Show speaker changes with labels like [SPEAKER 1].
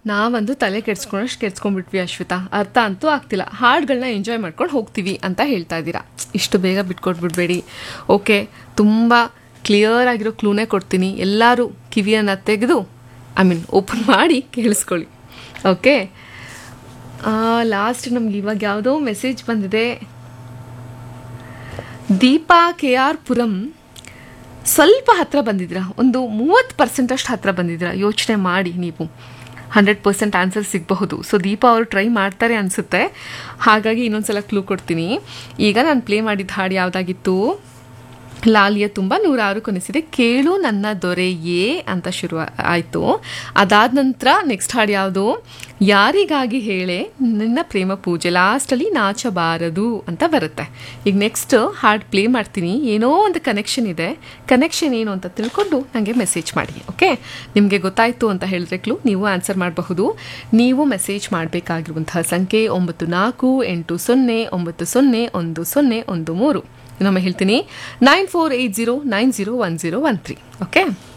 [SPEAKER 1] ನಾವಂದು ತಲೆ ಕೆಡ್ಸ್ಕೊಂಡಷ್ಟು ಕೆಡ್ಸ್ಕೊಂಡ್ಬಿಟ್ವಿ ಅಶ್ವಿತಾ ಅರ್ಥ ಅಂತೂ ಆಗ್ತಿಲ್ಲ ಹಾಡುಗಳನ್ನ ಎಂಜಾಯ್ ಮಾಡ್ಕೊಂಡು ಹೋಗ್ತೀವಿ ಅಂತ ಹೇಳ್ತಾ ಇದ್ದೀರಾ ಇಷ್ಟು ಬೇಗ ಬಿಟ್ಕೊಟ್ಬಿಡ್ಬೇಡಿ ಓಕೆ ತುಂಬ ಕ್ಲಿಯರ್ ಆಗಿರೋ ಕ್ಲೂನೇ ಕೊಡ್ತೀನಿ ಎಲ್ಲರೂ ಕಿವಿಯನ್ನು ತೆಗೆದು ಐ ಮೀನ್ ಓಪನ್ ಮಾಡಿ ಕೇಳಿಸ್ಕೊಳ್ಳಿ ಓಕೆ ಲಾಸ್ಟ್ ನಮ್ಗೆ ಇವಾಗ ಯಾವುದೋ ಮೆಸೇಜ್ ಬಂದಿದೆ ದೀಪಾ ಕೆ ಆರ್ ಪುರಂ ಸ್ವಲ್ಪ ಹತ್ರ ಬಂದಿದ್ದೀರಾ ಒಂದು ಮೂವತ್ತು ಪರ್ಸೆಂಟಷ್ಟು ಹತ್ರ ಬಂದಿದ್ದೀರಾ ಯೋಚನೆ ಮಾಡಿ ನೀವು ಹಂಡ್ರೆಡ್ ಪರ್ಸೆಂಟ್ ಆನ್ಸರ್ ಸಿಗಬಹುದು ಸೊ ದೀಪಾ ಅವರು ಟ್ರೈ ಮಾಡ್ತಾರೆ ಅನಿಸುತ್ತೆ ಹಾಗಾಗಿ ಇನ್ನೊಂದ್ಸಲ ಕ್ಲೂ ಕೊಡ್ತೀನಿ ಈಗ ನಾನು ಪ್ಲೇ ಮಾಡಿದ ಹಾಡು ಯಾವುದಾಗಿತ್ತು ಲಾಲಿಯ ತುಂಬ ನೂರಾರು ಕೊನೆಸಿದೆ ಕೇಳು ನನ್ನ ದೊರೆಯೇ ಅಂತ ಶುರು ಆಯಿತು ಅದಾದ ನಂತರ ನೆಕ್ಸ್ಟ್ ಹಾಡು ಯಾವುದು ಯಾರಿಗಾಗಿ ಹೇಳೆ ನಿನ್ನ ಪ್ರೇಮ ಪೂಜೆ ಲಾಸ್ಟಲ್ಲಿ ನಾಚಬಾರದು ಅಂತ ಬರುತ್ತೆ ಈಗ ನೆಕ್ಸ್ಟ್ ಹಾಡು ಪ್ಲೇ ಮಾಡ್ತೀನಿ ಏನೋ ಒಂದು ಕನೆಕ್ಷನ್ ಇದೆ ಕನೆಕ್ಷನ್ ಏನು ಅಂತ ತಿಳ್ಕೊಂಡು ನನಗೆ ಮೆಸೇಜ್ ಮಾಡಿ ಓಕೆ ನಿಮಗೆ ಗೊತ್ತಾಯಿತು ಅಂತ ಹೇಳಿದ್ರೆ ಕ್ಲೂ ನೀವು ಆನ್ಸರ್ ಮಾಡಬಹುದು ನೀವು ಮೆಸೇಜ್ ಮಾಡಬೇಕಾಗಿರುವಂತಹ ಸಂಖ್ಯೆ ಒಂಬತ್ತು ನಾಲ್ಕು ಎಂಟು ಸೊನ್ನೆ ಒಂಬತ್ತು ಸೊನ್ನೆ ಒಂದು ಸೊನ್ನೆ ಒಂದು ಮೂರು ಇನ್ನೊಮ್ಮೆ ಹೇಳ್ತೀನಿ nine four eight zero nine zero one zero one three okay